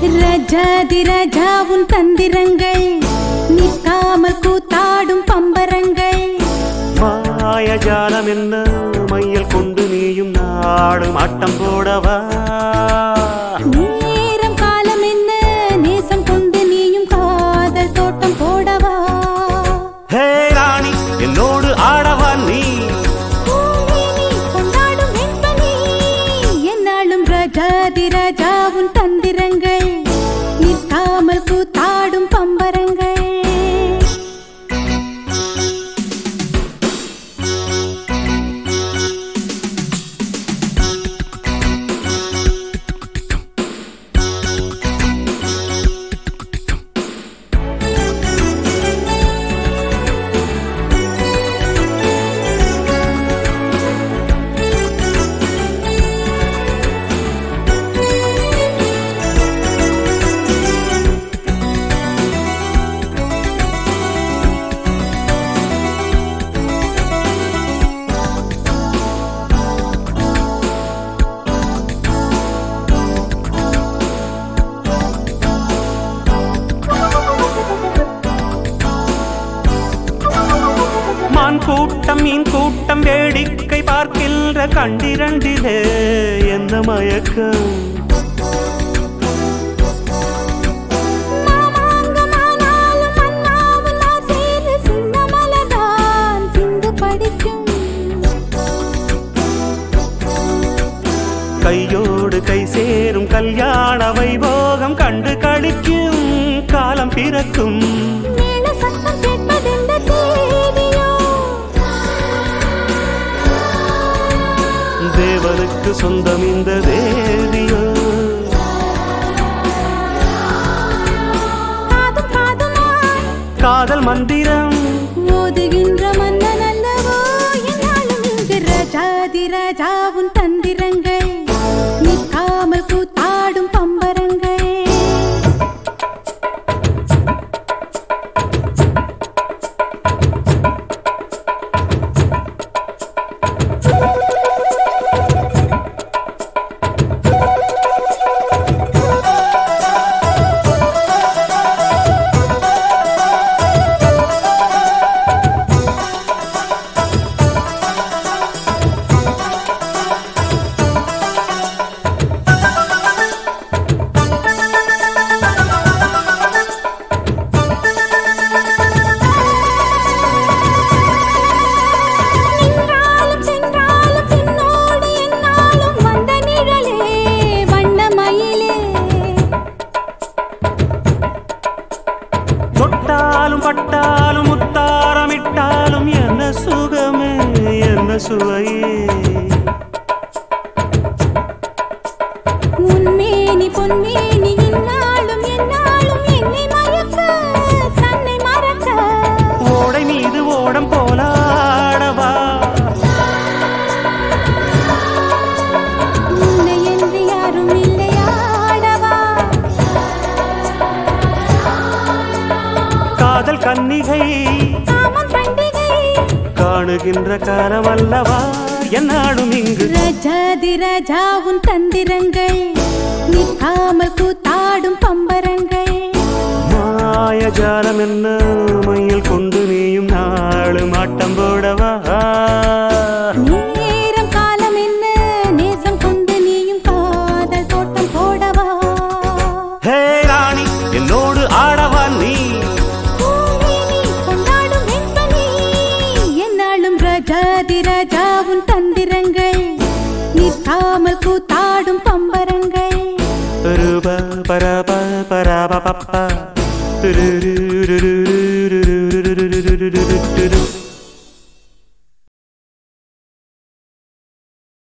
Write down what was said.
ரஜாதி ராஜாவுன் தந்திரங்கள் நிற்காமல் கூத்தாடும் பம்பரங்கள் மாயஜாலம் என்ன மையல் கொண்டு நீயும் நாடும் ஆட்டம் போடவா நேரம் காலம் என்ன நேசம் கொண்டு நீயும் காதல் தோட்டம் போடவா ஹே ராணி என்னோடு ஆடவா நீ பூமேனி கொண்டாடும் வெண்பனி என்னாலும் ராஜாதி ராஜாவுன் தந்திரங்கள் நிற்காமல் கூத்தாடும் பம்பரங்கள் மான் கூட்டம் மீன் கூட்டம் வேடிக்கை பார்க்கின்ற கண்டிரண்டிலே என்ன மயக்கம் மாமாங்கமானாலும் மன்னாவும் நான் சேர்ந்து சின்ன மலர்தான் சிந்து படிக்கும் கையோடு கை சேரும் கல்யாண வைபோகம் கண்டு கழிக்கும் காலம் பிறக்கும் மேல சத்தம் கேட்பதெந்த தேதியோ தேவனுக்கு சொந்தம் இந்த தேவியோ காதும் காதுமாய் காதல் மந்திரம் ஓதுகின்ற மன்னன் அல்லவோ என்னாலும் இங்கு ராஜாதி ராஜாவுன் தந்திரங்கள் நிற்காமல் கூத்தாடும் பம்பரங்கள் நின்றாலும் சென்றாலும் பின்னோடு என்னாலும் வந்த நிழலே வண்ணமயிலே தொட்டாலும் பட்டாலும் முத்தாரமிட்டாலும் என்ன சுகமே என்ன சுவையே உன்மேனி பொன்மேனி இந்நாளும் என்னாலும் என்னை மயக்க தன்னை மறக்க ஓடை மீது ஓடம் போலாடவா உன்னை என்று யாரும் இல்லையாடவா காதல் கன்னிகை காமம் பண்டிகை காணுகின்ற காலம் அல்லவா என்னாடும் இங்கு ரஜாதி ராஜாவுன் தந்திரங்கள் நிற்காமல் கூத்தாடும் பம்பரங்கள் மாயஜாலம் என்ன மையில் கொண்டு நீயும் நாளும் ஆட்டம் போடவா நேரம் காலம் என்ன நேசம் கொண்டு நீயும் காதல் தோட்டம் போடவா ஹே ராணி என்னோடு ஆடவா நீ பூமேனி கொண்டாடும் வெண்பனி என்னாலும் ராஜாதி ராஜாவுன் தந்திரங்கள் நிற்காமல் கூத்தாடும் பம்பரங்கள் ரூப பரப பரப பப்ப துருருருரு